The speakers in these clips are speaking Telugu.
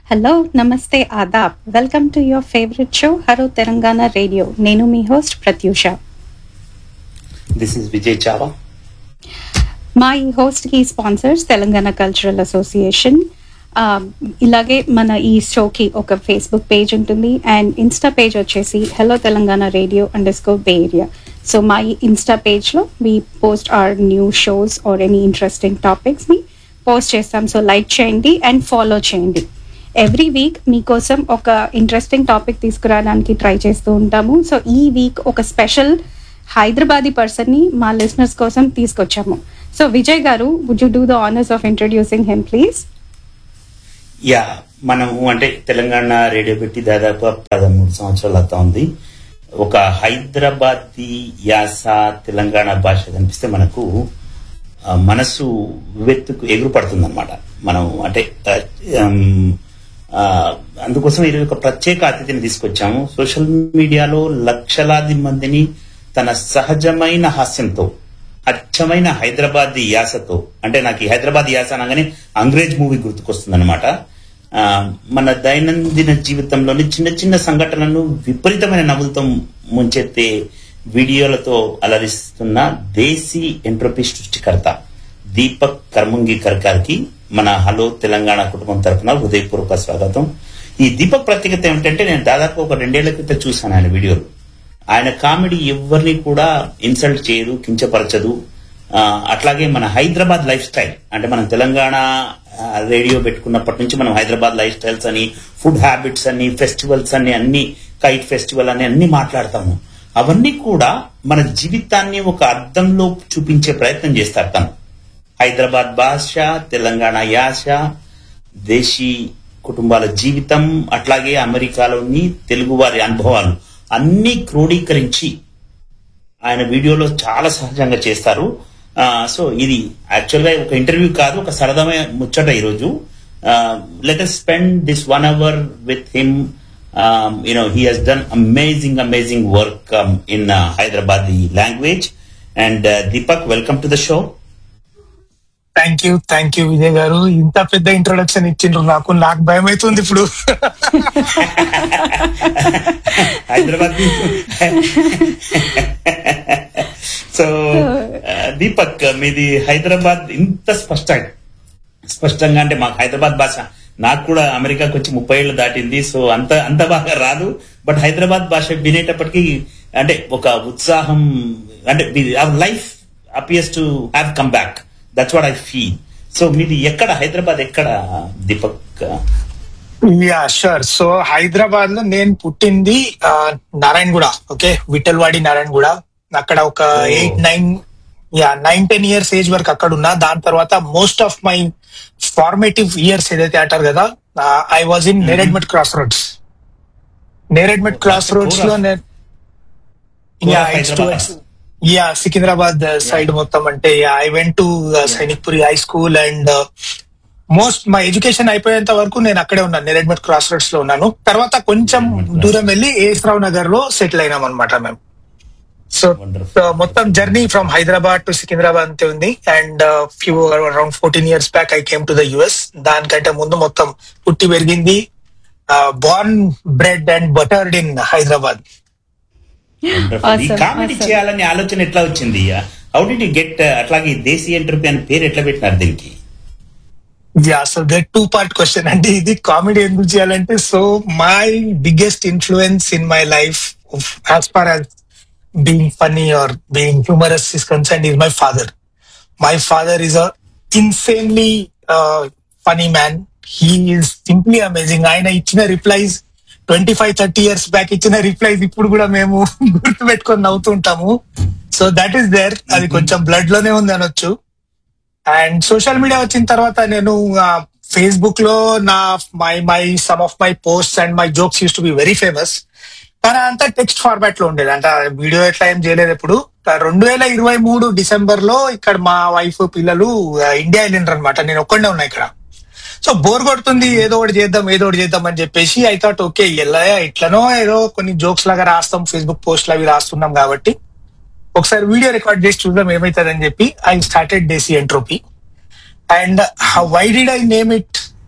హలో నమస్తే ఆదాబ్ welcome to your favourite show hello Telangana radio నేను మీ host Prathyusha this is Vijay Chava మా ఈ హోస్ట్కి స్పాన్సర్స్ తెలంగాణ కల్చరల్ అసోసియేషన్ ఆ, ఇలాగే మన ఈ షోకి ఒక ఫేస్బుక్ పేజ్ ఉంటుంది అండ్ ఇన్స్టా పేజ్ వచ్చేసి హలో తెలంగాణ రేడియో అండర్ స్కోర్ బే ఏరియా సో మా ఈ ఇన్స్టా పేజ్లో we post are new shows are any interesting టాపిక్స్ని పోస్ట్ చేస్తాం సో లైక్ చేయండి అండ్ ఫాలో చేయండి ఎవ్రీ వీక్ మీకోసం ఒక ఇంట్రెస్టింగ్ టాపిక్ తీసుకురావడానికి ట్రై చేస్తూ ఉంటాము సో ఈ వీక్ ఒక స్పెషల్ హైదరాబాదీ పర్సన్ని మా లిసనర్స్ కోసం తీసుకొచ్చాము సో విజయ్ గారు would you do the honours of introducing him please yeah మనము అంటే తెలంగాణ రేడియో పెట్టి దాదాపు పదమూడు సంవత్సరాలు అవుతా ఉంది ఒక హైదరాబాదీ యాస తెలంగాణ భాష కనిపిస్తే మనకు ఆ, మనసు వెత్తుకు ఎగురు పడుతుంది అనమాట మనం అంటే ఆ, ఉమ్, ఆ, అందుకోసం ఈరోజు ఒక ప్రత్యేక అతిథిని తీసుకొచ్చాము సోషల్ మీడియాలో లక్షలాది మందిని తన సహజమైన హాస్యంతో అచ్చమైన హైదరాబాద్ యాసతో అంటే నాకు ఈ హైదరాబాద్ యాస అనగానే అంగ్రేజ్ మూవీ గుర్తుకొస్తుంది అనమాట మన దైనందిన జీవితంలోని చిన్న చిన్న సంఘటనలను విపరీతమైన నవ్వులతో ముంచెత్తే వీడియోలతో అలరిస్తున్న దేశీ ఎంట్రోపీ సృష్టికర్త దీపక్ కర్మంగి కర్కార్కి మన హలో తెలంగాణ కుటుంబం తరఫున హృదయపూర్వక స్వాగతం ఈ దీపక్ ప్రత్యేకత ఏమిటంటే నేను దాదాపు ఒక రెండేళ్ల క్రితం చూశాను ఆయన వీడియోలు ఆయన కామెడీ ఎవరిని కూడా ఇన్సల్ట్ చేయదు కించపరచదు ఆ, అట్లాగే మన హైదరాబాద్ లైఫ్ స్టైల్ అంటే మనం తెలంగాణ ఆ, రేడియో పెట్టుకున్నప్పటి నుంచి మనం హైదరాబాద్ లైఫ్ స్టైల్స్ అని ఫుడ్ హ్యాబిట్స్ అని ఫెస్టివల్స్ అని అన్ని కైట్ ఫెస్టివల్ అని అన్ని మాట్లాడతాము అవన్నీ కూడా మన జీవితాన్ని ఒక అర్థంలో చూపించే ప్రయత్నం చేస్తారు తను హైదరాబాద్ భాష తెలంగాణ యాస దేశీ కుటుంబాల జీవితం అట్లాగే అమెరికాలోని తెలుగువారి అనుభవాలు అన్ని క్రోడీకరించి ఆయన వీడియోలో చాలా సహజంగా చేస్తారు ఆ, సో ఇది యాక్చువల్ గా ఒక ఇంటర్వ్యూ కాదు ఒక సరదమైన ముచ్చట ఈరోజు let us spend this one hour with him you know he has done amazing amazing work in Hyderabad language and Deepak welcome to the show thank you thank you Vijay గారు ఇంత పెద్ద ఇంట్రొడక్షన్ ఇచ్చిండ్రు నాకు నాకు భయం అవుతుంది ఇప్పుడు హైదరాబాద్ సో దీపక్ మీది హైదరాబాద్ ఇంత స్పష్ట స్పష్టంగా అంటే మాకు హైదరాబాద్ భాష నాకు కూడా అమెరికాకి వచ్చి ముప్పై ఏళ్ళు దాటింది సో అంత అంత బాగా రాదు బట్ హైదరాబాద్ భాష వినేటప్పటికి అంటే ఒక ఉత్సాహం అంటే our life appears to have come back that's what I feel so మీది ఎక్కడ హైదరాబాద్ ఎక్కడ Deepak yeah sure so Hyderabad లో నేను పుట్టింది ఆ, నారాయణగూడ ఓకే విఠల్వాడి నారాయణగూడ అక్కడ ఒక Oh. Eight nine yeah nine ten years age వరకు అక్కడ ఉన్నా దాని తర్వాత most of my formative years ఏదైతే అంటారు కదా I was in Neredmet cross roads Neredmet Oh, cross that's the roads core లో of- నేను core yeah of it's Hyderabad. Yeah Secunderabad side మొత్తం అంటే I went to Sainikpuri high school and most మా ఎడ్యుకేషన్ అయిపోయేంత వరకు నేను అక్కడే ఉన్నాను నెరెడ్మెట్ క్రాస్ రోడ్స్ లో ఉన్నాను తర్వాత కొంచెం Neredmet Cross దూరం వెళ్ళి ఏస్రావు నగర్ లో సెటిల్ అయినాం అనమాట మేము సో Wonderful. మొత్తం journey from Hyderabad to Secunderabad అంతే ఉంది and few around fourteen years back I came to the US దానికంటే ముందు మొత్తం పుట్టి పెరిగింది born bread and buttered in Hyderabad Wonderful. ఈ Awesome, కామెడీ awesome. చేయాలని ఆలోచన ఎట్లా వచ్చింది హౌ డి యూ గెట్ అట్లాగే దేశీ ఎంట్రపీ అని పేరు ఎట్లా పెట్టినారు దీనికి yeah so that two part question అంటే ఇది కామెడీ ఎందుకు చేయాలంటే so my biggest influence in my life as far as being funny or being humorous is concern is my father my father is a insanely funny man he is simply amazing ఆయన ఇచ్చిన replies twenty five thirty years back ఇచ్చిన రిప్లైస్ ఇప్పుడు కూడా మేము గుర్తు పెట్టుకొని నవ్వుతుంటాము సో దట్ ఈస్ దేర్ అది కొంచెం బ్లడ్ లోనే ఉంది అనొచ్చు అండ్ సోషల్ మీడియా వచ్చిన తర్వాత నేను ఫేస్బుక్ లో నా my my some of my post and my jokes used to be very famous కానీ అంతా టెక్స్ట్ ఫార్మాట్ లో ఉండేది అంటే వీడియో ఎట్లా ఏం చేయలేదు ఎప్పుడు రెండు వేల ఇరవై మూడు డిసెంబర్ లో ఇక్కడ మా వైఫ్ పిల్లలు ఆ, ఇండియా వెళ్ళిండ్రు అనమాట నేను ఒక్కడే ఉన్నా ఇక్కడ సో బోర్ కొడుతుంది ఏదో ఒకటి చేద్దాం ఏదో ఒకటి చేద్దాం అని చెప్పేసి ఐ థాట్ ఓకే ఎలా ఇట్లనో ఏదో కొన్ని జోక్స్ లాగా రాస్తాం ఫేస్బుక్ పోస్ట్లు అవి రాస్తున్నాం కాబట్టి ఒకసారి వీడియో రికార్డ్ చేసి చూద్దాం ఏమైతుందని చెప్పి I started Desi entropy and why did I name it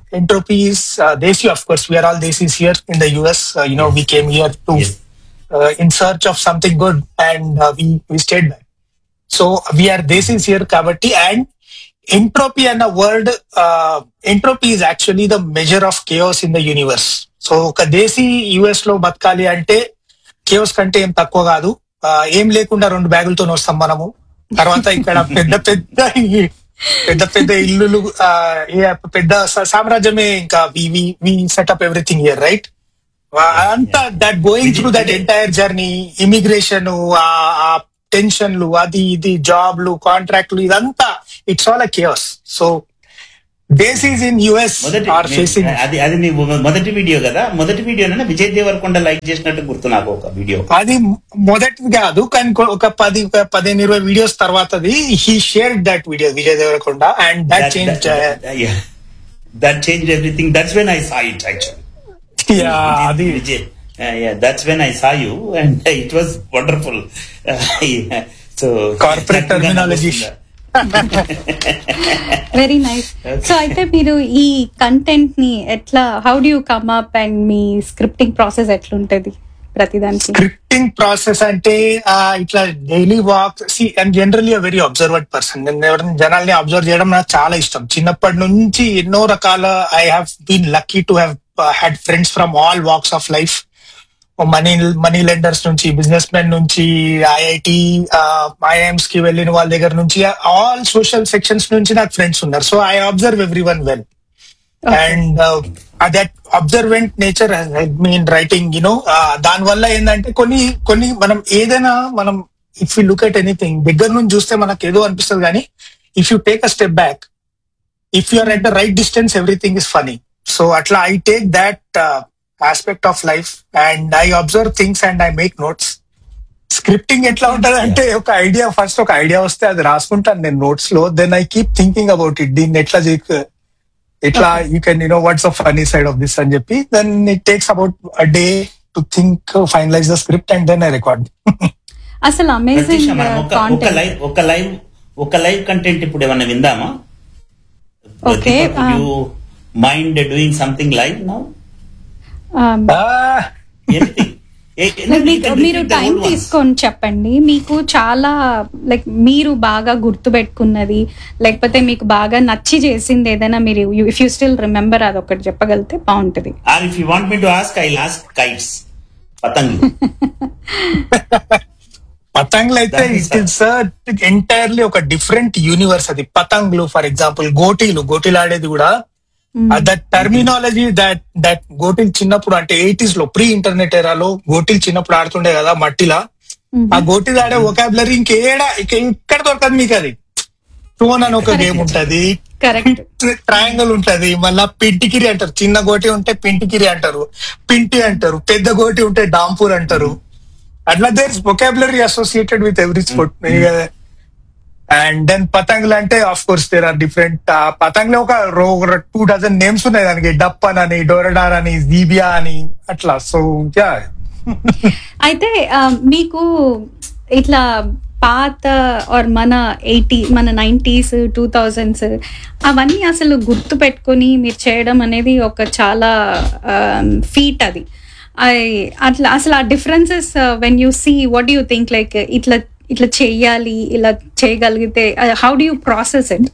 entropy is uh, desi of course we are all desis here in the us uh, you know we came here to Yes. uh, in search of something good and uh, we we stayed back so we are desis here kabatti and entropy and a word uh, entropy is actually the measure of chaos in the universe సో ఒక దేశీ యుఎస్ లో బతకాలి అంటే కేవస్ కంటే ఏం తక్కువ కాదు ఆ, ఏం లేకుండా రెండు బ్యాగులతో వస్తాం మనము తర్వాత ఇక్కడ పెద్ద పెద్ద ఈ- పెద్ద పెద్ద ఇల్లులు ఆ, ఏ పెద్ద స- సామ్రాజ్యమే ఇంకా we setup everything year right అంతా that going through that entire journey immigration ఆ టెన్షన్లు అది ఇది జాబ్లు కాంట్రాక్ట్లు ఇదంతా it's all a chaos so desis in US మొదటి ఆర్ ఫేసింగ్ అది అది నీ మొదటి వీడియో కదా మొదటి వీడియోనే విజయ్ దేవరకొండ లైక్ చేసినట్టు గుర్తు నాకు ఒక వీడియో అది మొదటిది కాదు కానీ కొ- ఒక పది ఒక పదిహేను ఇరవై వీడియోస్ తర్వాతది he share that video Vijay Deverakonda and that change that change everything that's when I saw it actually అది Vijay that's when I saw you and it was wonderful so Corporate terminology. Very nice so అయితే మీరు ఈ కంటెంట్ ని ఎట్లా how do you come up and మీ స్క్రిప్టింగ్ ప్రాసెస్ ఎట్లుంటది ప్రతిదానికి స్క్రిప్టింగ్ ప్రాసెస్ అంటే ఆ, ఇట్లా డైలీ వాక్ సి and generally very observant person నేను ఎవరైనా జనాల్ని అబ్జర్వ్ చేయడం నాకు చాలా ఇష్టం చిన్నప్పటి నుంచి ఎన్నో రకాల I have been lucky to have had friends from all walks of life money money lenders నుంచి బిజినెస్ మెన్ నుంచి ఐఐటి ఐఎమ్స్ కి వెళ్ళిన వాళ్ళ దగ్గర నుంచి ఆల్ సోషల్ సెక్షన్స్ నుంచి నాకు ఫ్రెండ్స్ ఉన్నారు so I observe everyone well and that observant nature mean writing you know దాని వల్ల ఏంటంటే కొన్ని కొన్ని మనం ఏదైనా మనం if you look at anything దగ్గర నుంచి చూస్తే మనకు ఏదో అనిపిస్తుంది కానీ if you take a step back if you are at the right distance everything is funny so అట్లా I take that aspect of life and I observe things and I make notes scripting ఎట్లా ఉంటది అంటే ఒక ఐడియా ఫస్ట్ ఒక ఐడియా వస్తే అది రాసుకుంటాను నేను నోట్స్ లో then I keep thinking about it దీన్ని ఎట్లా చేయ ఇట్లా you can you know what's of funny side of this అని చెప్పి then it takes about a day to think finalise the script and then I record అసలు ప్రత్యూష అమేజింగ్ మనం ఒక ఒక కాంటెంట్ లైవ్ ఒక లైవ్ ఒక లైవ్ కంటెంట్ ఇప్పుడు ఏమన్నా విందామా Okay, um, you mind doing something live now anything మీరు టైం తీసుకొని చెప్పండి మీకు చాలా లైక్ మీరు బాగా గుర్తు పెట్టుకున్నది లేకపోతే మీకు బాగా నచ్చి చేసింది ఏదైనా మీరు ఇఫ్ యూ స్టిల్ రిమెంబర్ అది ఒకటి చెప్పగలిగితే బాగుంటది or if you want me to ask I lost kites పతంగులు పతంగ్లు అయితే That is ఇట్ ఇస్ ఎంటైర్లీ ఒక డిఫరెంట్ యూనివర్స్ అది పతంగ్లు ఫర్ ఎగ్జాంపుల్ గోటీలు గోటీలు ఆడేది కూడా దట్ టర్మినాలజీ దట్ దట్ గోటీలు చిన్నప్పుడు అంటే ఎయిటీస్ లో ప్రీ ఇంటర్నెట్ ఎరాలో గోటీలు చిన్నప్పుడు ఆడుతుండే కదా మట్టిలా ఆ గోటీలు ఆడే ఒకాబులరీ ఇంకేడా ఇక ఇక్కడ దొరకదు మీకు అది టోన్ అని ఒక గేమ్ ఉంటది కరెక్ట్ ట్రయాంగిల్ ఉంటది మళ్ళా పింటికిరి అంటారు చిన్న గోటి ఉంటే పింటికిరి అంటారు పింటి అంటారు పెద్ద గోటి ఉంటే డాంపూర్ అంటారు అట్లా there vocabulary associated with every sport and then పతంగులు అంటే of course there are different పతంగులు ఒక టూ డజన్ నేమ్స్ ఉన్నాయి దానికి డప్పన్ అని డోరడార్ అని జీబియా అని అట్లా సో యా అయితే ఆ, మీకు ఇట్లా పాత ఆర్ మన ఎయిటీ మన నైంటీస్ టూ థౌజండ్స్ అవన్నీ అసలు గుర్తు పెట్టుకొని మీరు చేయడం అనేది ఒక చాలా ఫీట్ అది I- అట్లా అసలు ఆ differences when you see what you think like ఇట్లా ఇట్లా చెయ్యాలి ఇలా చేయగలిగితే how do you process it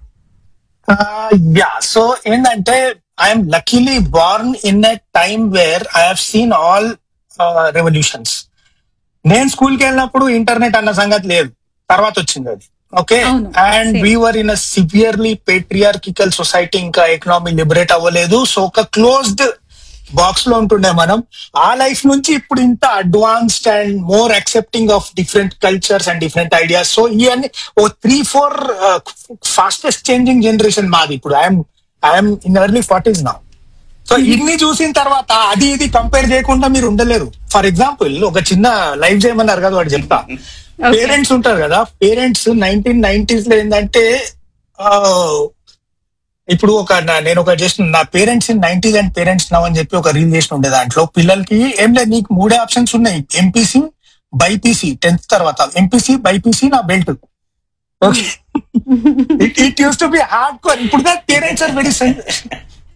yeah so ఏంటంటే I'm luckily born in a time where I have seen all revolutions నేను స్కూల్ కి వెళ్ళినప్పుడు ఇంటర్నెట్ అన్న సంగతి లేదు తర్వాత వచ్చింది అది ఓకే అవును, and same. We're in a severely patriarchal society ఇంకా ఎకనామీ లిబరేట్ అవ్వలేదు సో ఒక క్లోజ్డ్ బాక్స్ లో ఉంటుండే మనం ఆ లైఫ్ నుంచి ఇప్పుడు ఇంత advanced and more accepting of different cultures and different ideas so ఇవన్నీ ఓ three four fastest changing generation మాది ఇప్పుడు I'm I'm in early forties నా సో ఇన్ని చూసిన తర్వాత అది ఇది కంపేర్ చేయకుండా మీరు ఉండలేరు ఫర్ ఎగ్జాంపుల్ ఒక చిన్న లైవ్ చేయమన్నారు కదా వాడు చెప్తా Okay. పేరెంట్స్ ఉంటారు కదా పేరెంట్స్ నైన్టీన్ నైన్టీస్ లో ఏంటంటే ఆ, ఇప్పుడు ఒక నా- నేను ఒక చేసిన నా parents in nineties and parents now అని చెప్పి ఒక రీల్ చేసిన ఉండే దాంట్లో పిల్లలకి ఏం లేదు నీకు మూడే ఆప్షన్స్ ఉన్నాయి ఎంపీసీ బైపీసీ టెన్త్ తర్వాత ఎంపీసీ బైపీసీ నా belt okay it it used to be hard core ఇప్పుడు పేరెంట్స్ ఆర్ వెరీ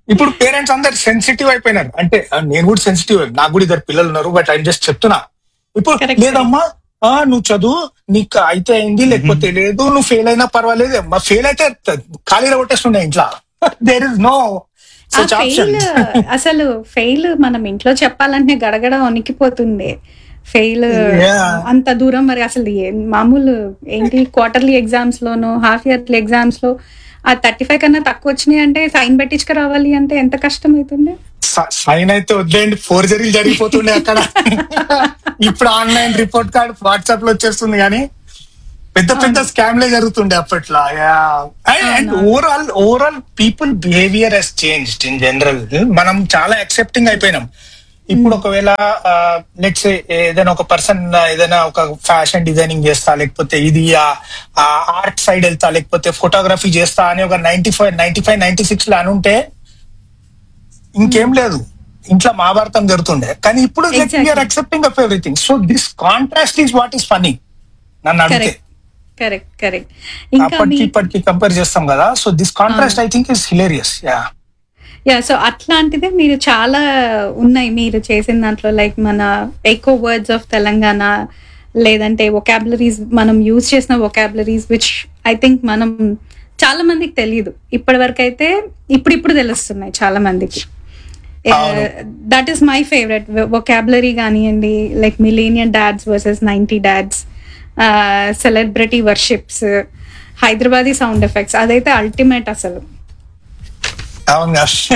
ఇప్పుడు పేరెంట్స్ అందరు సెన్సిటివ్ అయిపోయినారు అంటే ఆ, నేను కూడా సెన్సిటివ్ నాకు కూడా ఇద్దరు పిల్లలు ఉన్నారు బట్ ఐ జస్ట్ చెప్తున్నా ఇప్పుడు Correct. లేదమ్మా ఆ నువ్వు చదువు నీకు అయితే అయింది లేకపోతే లేదు నువ్వు ఫెయిల్ అయినా పర్వాలేదు మా ఫెయిల్ అయితే త- ఖాళీలో కొట్టేస్తుండే ఇంట్లో there is no uh such fail option అసలు ఫెయిల్ మనం ఇంట్లో చెప్పాలంటే గడగడ వణికిపోతుంది ఫెయిల్ Yeah. అంత దూరం మరి అసలు ఏ- మామూలు ఏంటి క్వార్టర్లీ ఎగ్జామ్స్ లోను హాఫ్ ఇయర్లీ ఎగ్జామ్స్ లో ఆ థర్టీ ఫైవ్ కన్నా తక్కువ వచ్చినాయి అంటే సైన్ పెట్టించుకు రావాలి అంటే ఎంత కష్టం అవుతుంది సైన్ అయితే వదిలేండి ఫోర్జరీలు జరిగిపోతుండే అక్కడ ఇప్పుడు ఆన్లైన్ రిపోర్ట్ కార్డ్ వాట్సాప్ లో వచ్చేస్తుంది కానీ పెద్ద పెద్ద స్కామ్లే జరుగుతుండే అప్పట్లో and overall overall people behaviour has changed in general మనం చాలా యాక్సెప్టింగ్ అయిపోయినాం ఇప్పుడు ఒకవేళ లెట్స్ ఏదైనా ఒక పర్సన్ ఏదైనా ఒక ఫ్యాషన్ డిజైనింగ్ చేస్తా లేకపోతే ఇది ఆర్ట్ సైడ్ వెళ్తా లేకపోతే ఫోటోగ్రఫీ చేస్తా అని ఒక ninety five ninety five ninety six లో అనుంటే ఇంకేం లేదు ఇంట్లో మహాభారతం జరుగుతుండే కానీ ఇప్పుడు Exactly. We're accepting of everything so this contrast is what is funny నన్ను అడిగితే కరెక్ట్ కరెక్ట్ కరెక్ట్ ఇంకా మీ అప్పటికి ఇప్పటికి కంపేర్ చేస్తాం కదా so this contrast I think is hilarious yeah yeah so అట్లాంటిదే మీరు చాలా ఉన్నాయి మీరు చేసిన దాంట్లో లైక్ మన ఎకో వర్డ్స్ ఆఫ్ తెలంగాణ లేదంటే వొకాబులరీస్ మనం యూజ్ చేసిన వొకాబులరీస్ విచ్ ఐ థింక్ మనం చాలా మందికి తెలియదు ఇప్పటి వరకు అయితే ఇప్పుడిప్పుడు తెలుస్తున్నాయి చాలా మందికి అవును. That is my favourite vocabulary కానివ్వండి like millennial dads versus ninety dads celebrity worships Hyderabadi sound effects అదైతే అల్టిమేట్ అసలు అవును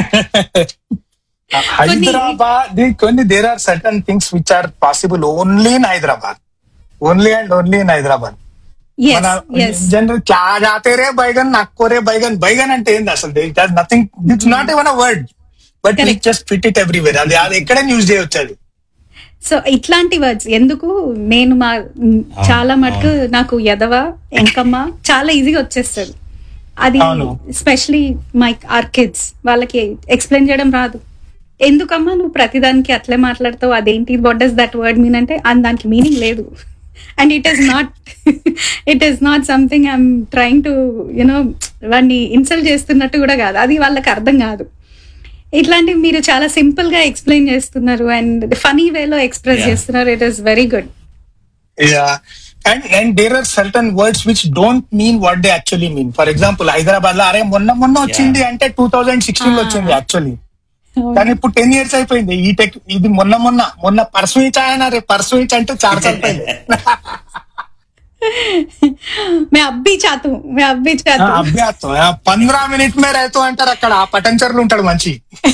హైదరాబాద్ కొన్ని there are certain things which are possible only in Hyderabad only and only in Hyderabad మన ఎస్ ఎస్ జనరల్ క్యా జాతే రే బైగన్ నక్కో రే బైగన్ బైగన్ అంటే ఏంది అసలు nothing it's not even a word but we Correct. Just fit it everywhere అది అది ఎక్కడైనా యూజ్ చేయొచ్చు అది సో ఇట్లాంటి వర్డ్స్ ఎందుకు నేను మా మ్, చాలా మటుకు నాకు ఎదవ ఎంకమ్మ చాలా ఈజీగా వచ్చేస్తుంది అది అవును. స్పెషలీ మై ఆర్ కిడ్స్ వాళ్ళకి ఎక్స్ప్లెయిన్ చేయడం రాదు ఎందుకమ్మా నువ్వు ప్రతిదానికి అట్లే మాట్లాడతావు అదేంటి what does that word mean అంటే అండ్ దానికి మీనింగ్ లేదు and it is not it is not something I'm trying to you know వాడిని ఇన్సల్ట్ చేస్తున్నట్టు కూడా కాదు అది వాళ్ళకి అర్థం కాదు ఇట్లాంటివి మీరు చాలా సింపుల్ గా ఎక్స్ప్లెయిన్ చేస్తున్నారు అండ్ ఫనీ వేలో ఎక్స్ప్రెస్ Yeah. చేస్తున్నారు it is very good Yeah. And and there are certain words which don't mean what they actually mean. For example, Hyderabad లో అరే మొన్న మొన్న వచ్చింది అంటే టూ థౌజండ్ సిక్స్టీన్ లో Ah. వచ్చింది యాక్చువల్లీ కానీ ఇప్పుడు టెన్ ఇయర్స్ అయిపోయింది ఈ టెక్ ఇది మొన్న మొన్న మొన్న పర్సు ఇచ్ ఆయన రే పర్సు ఇచ్ అంటే చాలా అయిపోయింది మే అబ్బి చాతు మే అబ్బి చాతు అభ్యాసం పంద్రా మినిట్ మే రైతు అంటారు అక్కడ ఆ పటంచర్లు ఉంటాడు మంచి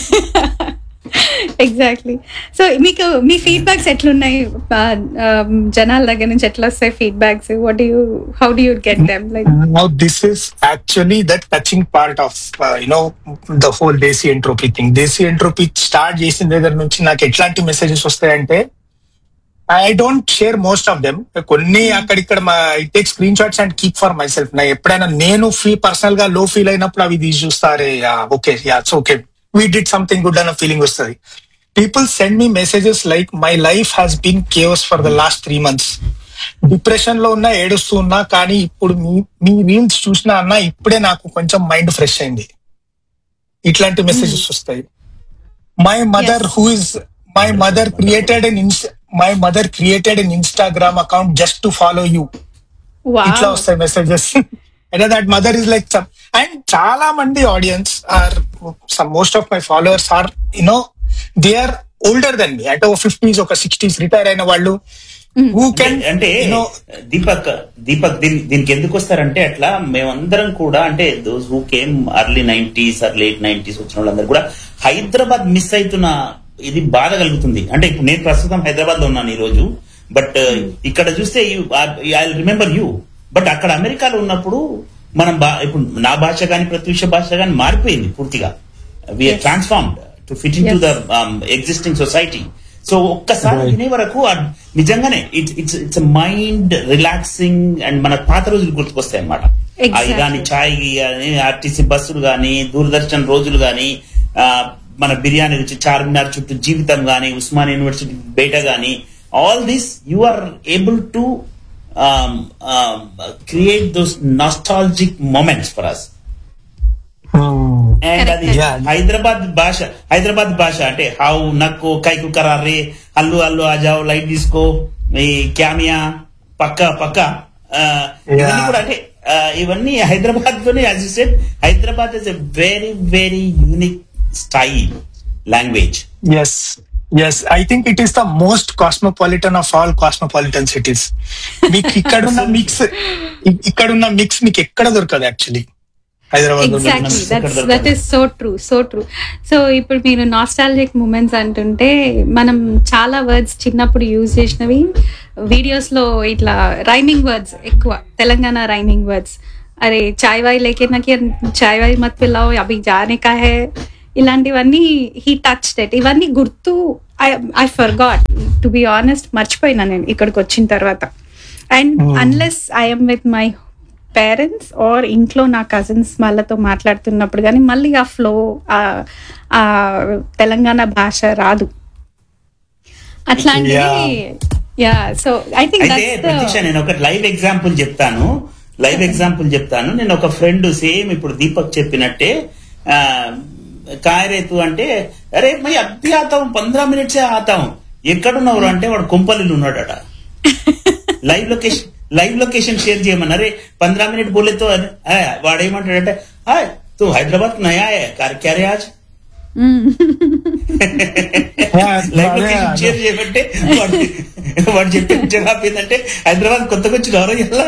ఎగ్జాక్ట్లీ సో మీకు మీ ఫీడ్బ్యాక్స్ ఎట్లున్నాయి ఆ, ఆ, జనాల దగ్గర నుంచి ఎట్లా వస్తాయి feedbacks what you how do you get them like Now this is actually the touching part of uh, you know the whole Desi Entropy thing Desi Entropy start చేసిన దగ్గర నుంచి నాకు ఎట్లాంటి మెసేజెస్ వస్తాయంటే I don't share most of them కొన్ని అక్కడిక్కడ I take screenshots and keep for myself నా ఎప్పుడైనా నేను ఫీ పర్సనల్ గా లో ఫీల్ అయినప్పుడు అవి తీసి చూస్తారే okay that's okay we did something good అన్న ఫీలింగ్ వస్తుంది people send me messages like my life has been chaos for the last three months depression లో ఉన్నా ఏడుస్తూ ఉన్నా కానీ ఇప్పుడు మీ మీ రీల్స్ చూసినా అన్న ఇప్పుడే నాకు కొంచెం మైండ్ ఫ్రెష్ అయింది ఇట్లాంటి మెసేజెస్ వస్తాయి my mother Yes. Who is my mother created in my mother created in Instagram account just to follow you ఇట్లా వస్తాయి మెసేజెస్ అంటే that mother is like some and చాలా మంది audiences are some most of my followers are you know they are older than me అంటే ఒక ఫిఫ్టీస్ ఒక సిక్స్టీస్ రిటైర్ అయిన వాళ్ళు హూ కెన్ అంటే యునో దీపక్ దీపక్ దీని దీనికి ఎందుకు వస్తారంటే అట్లా మేమందరం కూడా అంటే those who came early nineties or late nineties వచ్చిన వాళ్ళందరూ కూడా హైదరాబాద్ మిస్ అవుతున్న ఇది బాధ కలుగుతుంది అంటే ఇప్పుడు నేను ప్రస్తుతం హైదరాబాద్ లో ఉన్నాను ఈ రోజు బట్ ఇక్కడ చూస్తే ఐ రిమెంబర్ యూ బట్ అక్కడ అమెరికాలో ఉన్నప్పుడు మనం బా ఇప్పుడు నా భాష కానీ ప్రత్యూష భాష కానీ మారిపోయింది పూర్తిగా we're Yes. Transformed to fit in to the existing society so ఒక్కసారి Right. వినే వరకు ఆ నిజంగానే it's it's it's mind relaxing and మన పాత రోజులు గుర్తుకొస్తాయి అనమాట Exactly. కానీ ఛాయ్ కానీ ఆర్టీసీ బస్సులు కానీ దూరదర్శన్ రోజులు కానీ మన బిర్యానీ రుచి చార్మినార్ చుట్టూ జీవితం కానీ ఉస్మాన్ యూనివర్సిటీ బయట కానీ all this you are able to create those nostalgic moments for us and అది Yeah. హైదరాబాద్ భాష హైదరాబాద్ భాష అంటే హౌ నక్కు కైకు కరారే అల్లు అల్లు ఆజావ్ లైట్ తీసుకో ఈ క్యామియా పక్క పక్క ఆ, ఇవన్నీ కూడా అంటే ఆ, ఇవన్నీ హైదరాబాద్ లోనే as you said Hyderabad is a very very unique style language yes yes I think it is the most cosmopolitan of all cosmopolitan cities మీకు ఇక్కడున్న మిక్స్ ఇక్కడున్న మిక్స్ మీకు ఎక్కడ దొరకదు యాక్చువల్లీ హైదరాబాద్ లో ఉన్న exactly mix. That's that is so true so true so ఇప్పుడు మీరు నాస్టాలజిక్ మూమెంట్స్ అంటుంటే మనం చాలా వర్డ్స్ చిన్నప్పుడు యూజ్ చేసినవి వీడియోస్ లో ఇట్లా రైమింగ్ వర్డ్స్ ఎక్కువ తెలంగాణ రైమింగ్ వర్డ్స్ అరే చాయ్ వాయ్ లేకే నాకు చాయ్ వాయ్ మత్ పిల్లావు అభి జానే కా హే ఇలాంటివన్నీ హీ టచ్ డెట్ ఇవన్నీ గుర్తు I forgot to be honest మర్చిపోయినా నేను ఇక్కడికి వచ్చిన తర్వాత and unless I'm with my parents or ఇంట్లో నా కజిన్స్ వాళ్ళతో మాట్లాడుతున్నప్పుడు కానీ మళ్ళీ ఆ ఫ్లో ఆ తెలంగాణ భాష రాదు అట్లాంటిది యా సో ఐ థింక్ అయితే ప్రతీక్ష నేను ఒక లైవ్ ఎగ్జాంపుల్ చెప్తాను లైవ్ ఎగ్జాంపుల్ చెప్తాను నేను ఒక ఫ్రెండ్ సేమ్ ఇప్పుడు దీపక్ చెప్పినట్టే ఆ, काय रे तू అంటే అరే మరి అద్దె ఆతాం పంద్రా మినిట్సే ఆతాం ఎక్కడున్నావు అంటే వాడు కుంపల్లిలో ఉన్నాడట live location live location share చేయమని అరే పంద్రా మినిట్ బోలే తో అరే, ఆ, వాడు ఏమంటాడంటే హాయ్ తూ హైదరాబాద్ నయా హై కార్ క్యా రే ఆజ్ Yeah, లైవ్ అదే, లొకేషన్ అదే. షేర్ చేయమంటే వాడు వాడు చెప్పే జవాబు ఏంటంటే హైదరాబాద్ కొత్తగా వచ్చి ఎవరో ఎలా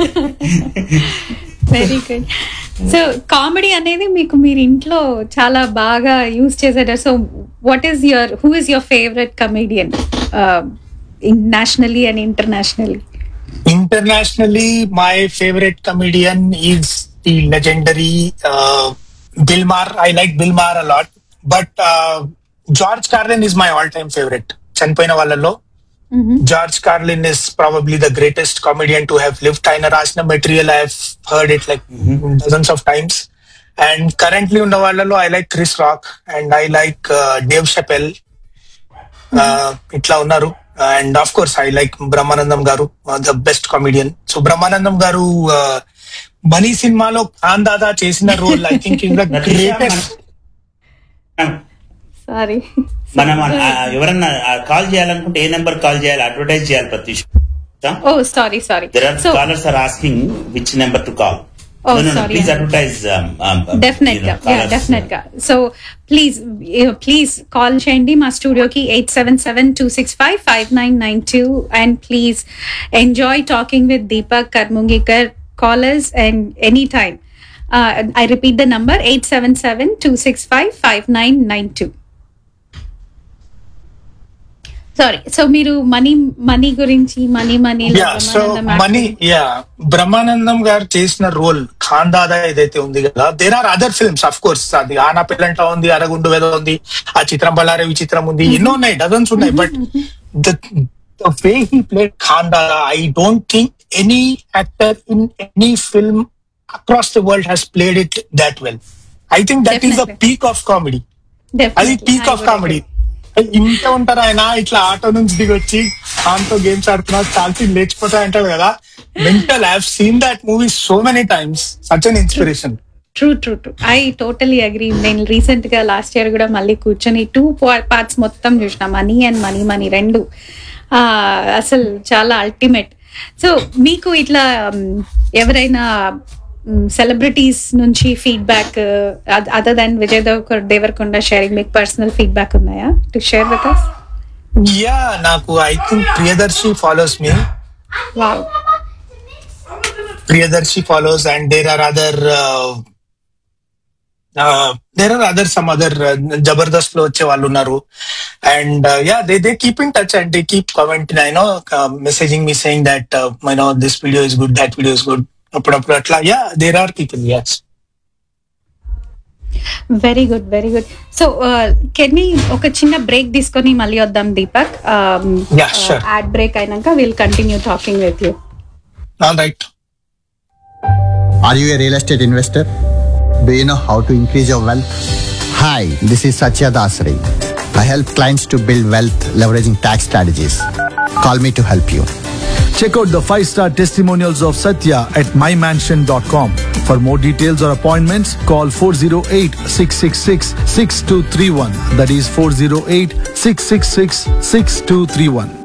వెరీ గుడ్ సో కామెడీ అనేది మీకు మీరు ఇంట్లో చాలా బాగా యూజ్ చేశారు so what is your who is your favourite comedian nationally and internationally Internationally, my favorite comedian is the legendary uh, Bill Maher. I like Bill Maher a lot, but uh, George Carlin is my all-time favorite. చనిపోయిన వాళ్ళలో George Carlin is probably the greatest comedian to have lived ఆయన రాసిన material I heard it like dozens of times and currently ఉన్న వాళ్ళలో I like Chris Rock and I like Dave Chappelle ఇట్లా ఉన్నారు and of course I like Brahmanandam garu the best comedian so Brahmanandam garu Money సినిమాలో ఖాన్ దాదా చేసిన role I think in the greatest sorry మనం ఆ, ఎవరన్నా కాల్ చేయాలనుకుంటే ఏ నెంబర్ కాల్ చేయాలి అడ్వర్టైజ్ చేయాలి Pratyush oh sorry sorry there are so callers are asking which number to call Oh, sorry. Please advertise definite గా యా డెఫినెట్ గా సో ప్లీజ్ ప్లీజ్ కాల్ చేయండి మా స్టూడియోకి eight seven seven two six five five nine nine two and please enjoy talking with Deepak Karmungikar callers and any time I repeat the number eight seven seven two six five five nine nine two sorry so మీరు మనీ మనీ గురించి Money Money yeah so Money yeah Brahmanandam garu చేసిన రోల్ ఖాన్ దాదా ఏదైతే ఉంది కదా there are other films of course అది ఆనా పిల్లంట ఉంది అరగుండు వేద ఉంది ఆ చిత్రం బళ్ళారే విచిత్రం ఉంది ఎన్నో ఉన్నాయి డజన్స్ ఉన్నాయి but the way he played Khan Dada I don't think any actor in any film across the world has played it that well I think that is the Definitely. Peak of comedy అది పీక్ ఆఫ్ కామెడీ ఇంత ఉంటారు ఆయన ఇట్లా ఆటో నుంచి దిగొచ్చి దాంతో గేమ్స్ ఆడుతున్నారు చాల్సి లేచిపోతా అంటాడు కదా mental I seen that movie so many times such an inspiration true true true I totally agree నేను రీసెంట్ గా లాస్ట్ ఇయర్ కూడా మళ్ళీ కూర్చొని టూ పార్ట్స్ మొత్తం చూసిన మనీ అండ్ మనీ మనీ రెండు ఆ, అసలు చాలా అల్టిమేట్ సో మీకు ఇట్లా మ్, ఎవరైనా సెలబ్రిటీస్ నుంచి ఫీడ్బ్యాక్ అదర్ దాన్ విజయ్ దేవర్ దేవరకొండ షేరింగ్ మీకు పర్సనల్ ఫీడ్బ్యాక్ ఉన్నాయా to share with us yeah నాకు I think Priyadarshi follows me wow Priyadarshi follows and there are other there are other some other Jabardasth లో వచ్చే వాళ్ళు ఉన్నారు and yeah they they keep in touch and they keep comment I know messaging me saying that my no this video is good that video is good అప్పుడప్పుడు అట్లా yeah there are people yes very good very good so can ఒక చిన్న బ్రేక్ తీసుకొని మళ్ళీ వద్దాం Deepak Yeah, sure. Ad break అయినాక will continue talking with you all right Are you a real estate investor? Do you know how to increase your wealth? Hi, this is Satya Dasari. I help clients to build wealth leveraging tax strategies. Call me to help you. Check out the 5-star testimonials of Satya at mymansion.com. For more details or appointments, call 408-666-6231. That is 408-666-6231.